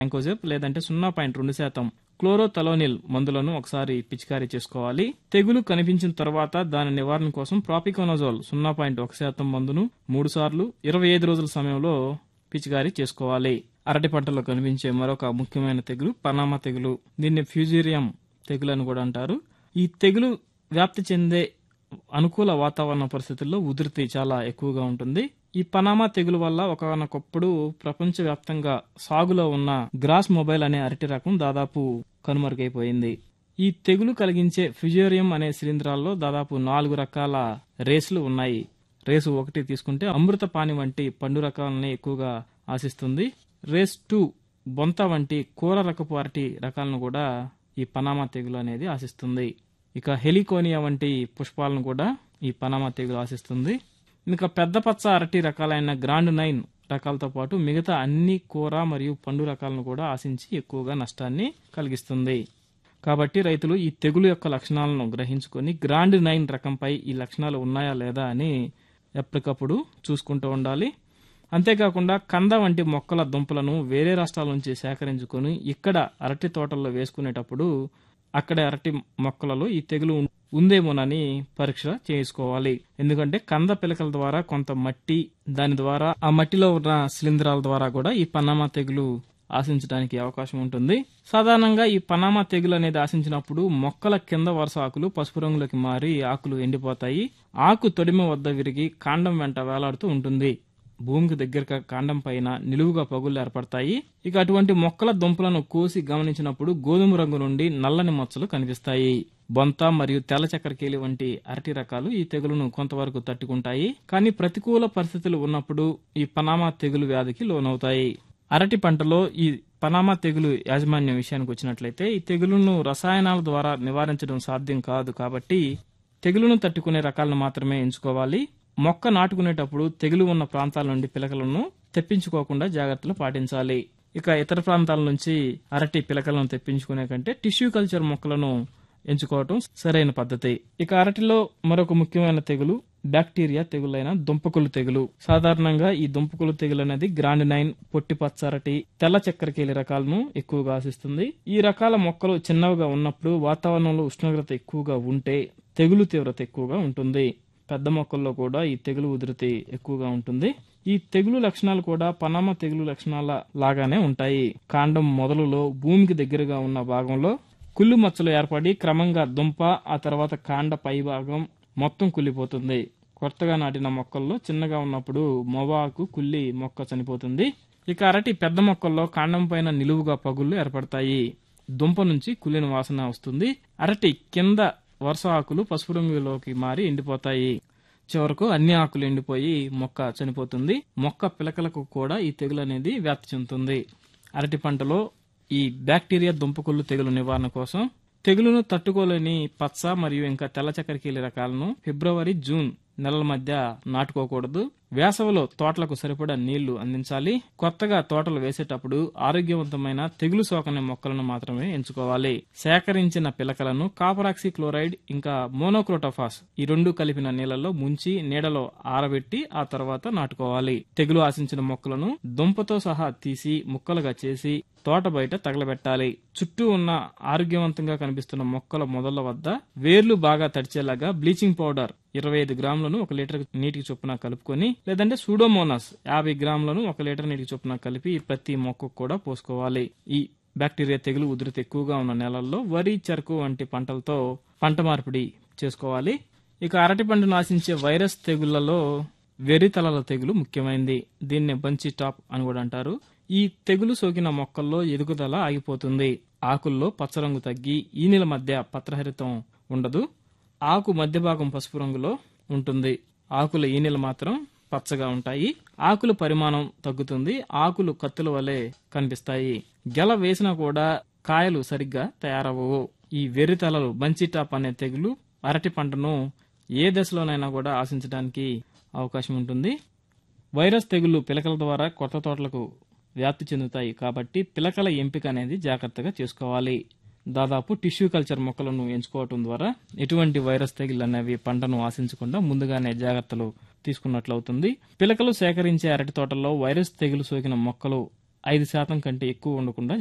యాంకోజెప్ లేదంటే సున్నా పాయింట్ రెండు శాతం క్లోరోథలోనిల్ మందులను ఒకసారి పిచికారీ చేసుకోవాలి తెగులు కనిపించిన తర్వాత దాని నివారణ కోసం ప్రాపికోనజోల్ సున్నా పాయింట్ ఒక శాతం మందును మూడు సార్లు ఇరవై ఐదు రోజుల సమయంలో పిచికారీ చేసుకోవాలి అరటి పంటలో కనిపించే మరొక ముఖ్యమైన తెగులు పనామా తెగులు దీన్ని ఫ్యూజీరియం తెగులు అని కూడా అంటారు ఈ తెగులు వ్యాప్తి చెందే అనుకూల వాతావరణ పరిస్థితుల్లో ఉధృతి చాలా ఎక్కువగా ఉంటుంది ఈ పనామా తెగులు వల్ల ఒకనొకప్పుడు ప్రపంచవ్యాప్తంగా సాగులో ఉన్న గ్రాస్ మొబైల్ అనే అరటి రకం దాదాపు కనుమరుగైపోయింది ఈ తెగులు కలిగించే ఫ్యుజేరియం అనే శిలీంధ్రాల్లో దాదాపు నాలుగు రకాల రేసులు ఉన్నాయి రేసు ఒకటి తీసుకుంటే అమృతపాణి వంటి పండు రకాలని ఎక్కువగా ఆశిస్తుంది రేస్ టూ బొంత వంటి కూర రకపు అరటి రకాలను కూడా ఈ పనామా తెగులు అనేది ఆశిస్తుంది ఇక హెలికోనియా వంటి పుష్పాలను కూడా ఈ పనామా తెగులు ఆశిస్తుంది ఇంకా పెద్ద పచ్చ అరటి రకాలైన గ్రాండ్ నైన్ రకాలతో పాటు మిగతా అన్ని కూర మరియు పండు రకాలను కూడా ఆశించి ఎక్కువగా నష్టాన్ని కలిగిస్తుంది కాబట్టి రైతులు ఈ తెగులు యొక్క లక్షణాలను గ్రహించుకొని గ్రాండ్ నైన్ రకంపై ఈ లక్షణాలు ఉన్నాయా లేదా అని ఎప్పటికప్పుడు చూసుకుంటూ ఉండాలి అంతేకాకుండా కంద వంటి మొక్కల దుంపలను వేరే రాష్ట్రాల నుంచి సేకరించుకొని ఇక్కడ అరటి తోటల్లో వేసుకునేటప్పుడు అక్కడ అరటి మొక్కలలో ఈ తెగులు ఉం- ఉందేమోనని పరీక్ష చేసుకోవాలి ఎందుకంటే కంద పిలకల ద్వారా కొంత మట్టి దాని ద్వారా ఆ మట్టిలో ఉన్న శిలీంధ్రాల ద్వారా కూడా ఈ పనామా తెగులు ఆశించడానికి అవకాశం ఉంటుంది సాధారణంగా ఈ పనామా తెగులు అనేది ఆశించినప్పుడు మొక్కల కింద వరుస ఆకులు పసుపు రంగులోకి మారి ఆకులు ఎండిపోతాయి ఆకు తొడిమ వద్ద విరిగి కాండం వెంట వేలాడుతూ ఉంటుంది భూమికి దగ్గరగా కాండం పైన నిలువుగా పగుళ్లు ఏర్పడతాయి ఇక అటువంటి మొక్కల దుంపలను కోసి గమనించినప్పుడు గోధుమ రంగు నుండి నల్లని మచ్చలు కనిపిస్తాయి బొంత మరియు తెల్ల చక్కెరకేలి వంటి అరటి రకాలు ఈ తెగులును కొంతవరకు తట్టుకుంటాయి కానీ ప్రతికూల పరిస్థితులు ఉన్నప్పుడు ఈ పనామా తెగులు వ్యాధికి లోనవుతాయి అరటి పంటలో ఈ పనామా తెగులు యాజమాన్యం విషయానికి వచ్చినట్లయితే ఈ తెగులును రసాయనాల ద్వారా నివారించడం సాధ్యం కాదు కాబట్టి తెగులును తట్టుకునే రకాలను మాత్రమే ఎంచుకోవాలి మొక్క నాటుకునేటప్పుడు తెగులు ఉన్న ప్రాంతాల నుండి పిలకలను తెప్పించుకోకుండా జాగ్రత్తలు పాటించాలి ఇక ఇతర ప్రాంతాల నుంచి అరటి పిలకలను తెప్పించుకునే కంటే టిష్యూ కల్చర్ మొక్కలను ఎంచుకోవటం సరైన పద్ధతి ఇక అరటిలో మరొక ముఖ్యమైన తెగులు బ్యాక్టీరియా తెగులైన దుంపకులు తెగులు సాధారణంగా ఈ దుంపకులు తెగులు అనేది గ్రాండ్ నైన్ పొట్టి పచ్చ అరటి తెల్ల చక్కెరకేలి రకాలను ఎక్కువగా ఆశిస్తుంది ఈ రకాల మొక్కలు చిన్నవిగా ఉన్నప్పుడు వాతావరణంలో ఉష్ణోగ్రత ఎక్కువగా ఉంటే తెగులు తీవ్రత ఎక్కువగా ఉంటుంది పెద్ద మొక్కల్లో కూడా ఈ తెగులు ఉధృతి ఎక్కువగా ఉంటుంది ఈ తెగులు లక్షణాలు కూడా పనామా తెగులు లక్షణాల లాగానే ఉంటాయి కాండం మొదలులో భూమికి దగ్గరగా ఉన్న భాగంలో కుళ్ళు మచ్చలు ఏర్పడి క్రమంగా దుంప ఆ తర్వాత కాండ పై భాగం మొత్తం కుళ్ళిపోతుంది కొత్తగా నాటిన మొక్కల్లో చిన్నగా ఉన్నప్పుడు మొవాకు కుళ్ళి మొక్క చనిపోతుంది ఇక అరటి పెద్ద మొక్కల్లో కాండం పైన నిలువుగా పగుళ్లు ఏర్పడతాయి దుంప నుంచి కుళ్ళిన వాసన వస్తుంది అరటి కింద వరుస ఆకులు పసుపు రంగులోకి మారి ఎండిపోతాయి చివరకు అన్ని ఆకులు ఎండిపోయి మొక్క చనిపోతుంది మొక్క పిలకలకు కూడా ఈ తెగులు అనేది వ్యాప్తి చెందుతుంది అరటి పంటలో ఈ బ్యాక్టీరియా దుంపకుళ్ళు తెగులు నివారణ కోసం తెగులును తట్టుకోలేని పచ్చ మరియు ఇంకా తెల్ల చక్కెరకేలి రకాలను ఫిబ్రవరి జూన్ నెలల మధ్య నాటుకోకూడదు వేసవిలో తోటలకు సరిపడా నీళ్లు అందించాలి కొత్తగా తోటలు వేసేటప్పుడు ఆరోగ్యవంతమైన తెగులు సోకని మొక్కలను మాత్రమే ఎంచుకోవాలి సేకరించిన పిలకలను కాపరాక్సి క్లోరైడ్ ఇంకా మోనోక్రోటోఫాస్ ఈ రెండు కలిపిన నీళ్లలో ముంచి నీడలో ఆరబెట్టి ఆ తర్వాత నాటుకోవాలి తెగులు ఆశించిన మొక్కలను దుంపతో సహా తీసి ముక్కలుగా చేసి తోట బయట తగలబెట్టాలి చుట్టూ ఉన్న ఆరోగ్యవంతంగా కనిపిస్తున్న మొక్కల మొదళ్ల వద్ద వేర్లు బాగా తడిచేలాగా బ్లీచింగ్ పౌడర్ ఇరవై ఐదు గ్రాములను ఒక లీటర్ నీటికి చొప్పున కలుపుకొని లేదంటే సూడోమోనాస్ యాభై గ్రాములను ఒక లీటర్ నీటికి చొప్పున కలిపి ప్రతి మొక్కకు కూడా పోసుకోవాలి ఈ బ్యాక్టీరియా తెగులు ఉధృతి ఎక్కువగా ఉన్న నెలల్లో వరి చెరకు వంటి పంటలతో పంట మార్పిడి చేసుకోవాలి ఇక అరటి పంటను ఆశించే వైరస్ తెగుళ్లలో వెర్రితలల తెగులు ముఖ్యమైనది దీన్ని బంచి టాప్ అని కూడా అంటారు ఈ తెగులు సోకిన మొక్కల్లో ఎదుగుదల ఆగిపోతుంది ఆకుల్లో పచ్చరంగు తగ్గి ఈనెల మధ్య పత్రహరితం ఉండదు ఆకు మధ్య భాగం పసుపు రంగులో ఉంటుంది ఆకుల ఈనెలు మాత్రం పచ్చగా ఉంటాయి ఆకుల పరిమాణం తగ్గుతుంది ఆకులు కత్తుల వలె కనిపిస్తాయి గెల వేసినా కూడా కాయలు సరిగ్గా తయారవవు ఈ వెర్రితలలు బంచిటాప్ అనే తెగులు అరటి పంటను ఏ దశలోనైనా కూడా ఆశించడానికి అవకాశం ఉంటుంది వైరస్ తెగుళ్లు పిలకల ద్వారా కొత్త తోటలకు వ్యాప్తి చెందుతాయి కాబట్టి పిలకల ఎంపిక అనేది జాగ్రత్తగా చేసుకోవాలి దాదాపు టిష్యూ కల్చర్ మొక్కలను ఎంచుకోవటం ద్వారా ఎటువంటి వైరస్ తెగులు అనేవి పంటను ఆశించకుండా ముందుగానే జాగ్రత్తలు తీసుకున్నట్లవుతుంది పిలకలు సేకరించే అరటి తోటల్లో వైరస్ తెగులు సోకిన మొక్కలు ఐదు శాతం కంటే ఎక్కువ ఉండకుండా